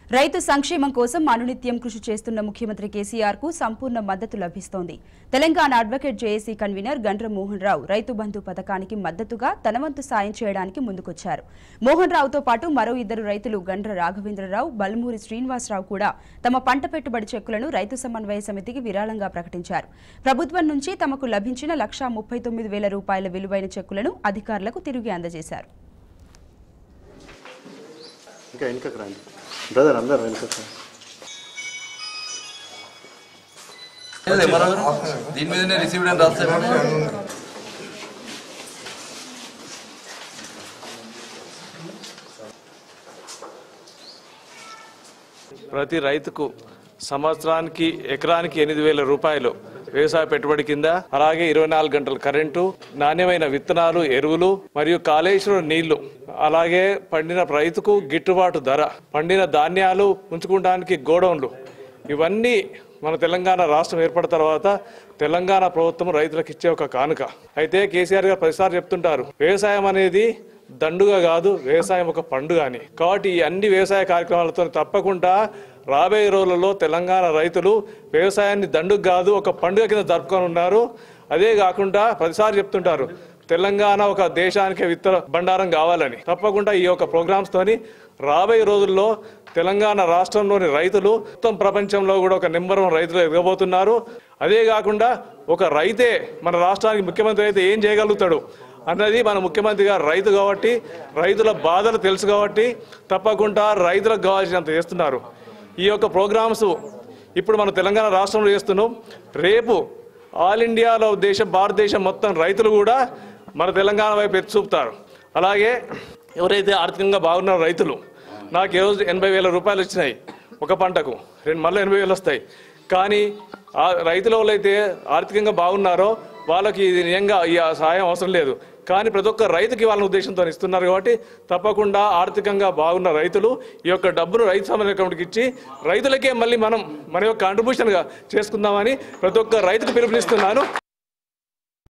రైతు సంక్షేమం కోసం అనునిత్యం కృషి చేస్తున్న ముఖ్యమంత్రి కేసీఆర్ కు సంపూర్ణ మద్దతు లభిస్తోంది Telangana advocate JAC convener Gandra Mohan Rao Rythu Bandhu పథకానికి మద్దతుగా తన వంతు సాయం చేయడానికి ముందుకొచ్చారు మోహన్ రావుతో పాటు మరో ఇద్దరు రైతులు గండ్ర రాఘవేంద్రరావు బల్మూరి శ్రీనివాసరావు కూడా తమ పంట పెట్టుబడి చెక్కులను రైతు సమన్వయ సమితికి విరాళంగా ప్రకటించారు ప్రభుత్వం నుంచి తమకు లభించిన లక్షా ముప్పై తొమ్మిది వేల రూపాయల విలువైన చెక్కులను అధికారులకు తిరిగి అందజేశారు ఇంకా వెనుకకు రండి బ్రదర్ అందరు వెనుకకు రండి. లేదు, ఎవరు? దీని మీదనే రిసీవ్డ్ అని రాస్తే ప్రతి రైతుకు సంవత్సరానికి ఎకరానికి ఎనిమిది వేల రూపాయలు వ్యవసాయ పెట్టుబడి కింద అలాగే ఇరవై నాలుగు గంటల కరెంటు నాణ్యమైన విత్తనాలు ఎరువులు మరియు కాళేశ్వరం నీళ్లు అలాగే పండిన రైతుకు గిట్టుబాటు ధర పండిన ధాన్యాలు ఉంచుకోవడానికి గోడౌన్లు ఇవన్నీ మన తెలంగాణ రాష్ట్రం ఏర్పడిన తర్వాత తెలంగాణ ప్రభుత్వం రైతులకు ఇచ్చే ఒక కానుక అయితే కేసీఆర్ గారు ప్రతిసారి చెప్తుంటారు వ్యవసాయం అనేది దండుగా కాదు వ్యవసాయం ఒక పండుగ అని కాబట్టి ఈ అన్ని వ్యవసాయ కార్యక్రమాలతో తప్పకుండా రాబోయే రోజులలో తెలంగాణ రైతులు వ్యవసాయాన్ని దండుకు కాదు ఒక పండుగ కింద జరుపుకొని ఉన్నారు అదే కాకుండా ప్రతిసారి చెప్తుంటారు తెలంగాణ ఒక దేశానికి విత్తన బండారం కావాలని తప్పకుండా ఈ యొక్క ప్రోగ్రామ్స్ తోని రాబోయే రోజుల్లో తెలంగాణ రాష్ట్రంలోని రైతులు మొత్తం ప్రపంచంలో కూడా ఒక నెంబర్ వన్ రైతులు ఎదగబోతున్నారు అదే కాకుండా ఒక రైతే మన రాష్ట్రానికి ముఖ్యమంత్రి అయితే ఏం చేయగలుగుతాడు అన్నది మన ముఖ్యమంత్రి గారు రైతు కాబట్టి రైతుల బాధలు తెలుసు కాబట్టి తప్పకుండా రైతులకు కావాల్సినంత చేస్తున్నారు ఈ యొక్క ప్రోగ్రామ్స్ ఇప్పుడు మన తెలంగాణ రాష్ట్రంలో చేస్తున్నాం రేపు ఆల్ ఇండియాలో దేశం భారతదేశం మొత్తం రైతులు కూడా మన తెలంగాణ వైపు ఎత్తి చూపుతారు అలాగే ఎవరైతే ఆర్థికంగా బాగున్నారో రైతులు నాకు ఈ రోజు ఎనభై వేల రూపాయలు వచ్చినాయి ఒక పంటకు రెండు మళ్ళీ ఎనభై వేలు వస్తాయి కానీ ఆ రైతుల వాళ్ళైతే ఆర్థికంగా బాగున్నారో వాళ్ళకి ఇది నిజంగా ఈ సహాయం అవసరం లేదు కానీ ప్రతి ఒక్క రైతుకి వాళ్ళ ఉద్దేశంతో ఇస్తున్నారు కాబట్టి తప్పకుండా ఆర్థికంగా బాగున్న రైతులు ఈ యొక్క డబ్బును రైతు సమన్వయ అకౌంట్కి ఇచ్చి రైతులకే మళ్ళీ మనం మన యొక్క కాంట్రిబ్యూషన్గా చేసుకుందామని ప్రతి ఒక్క రైతుకు పిలుపునిస్తున్నాను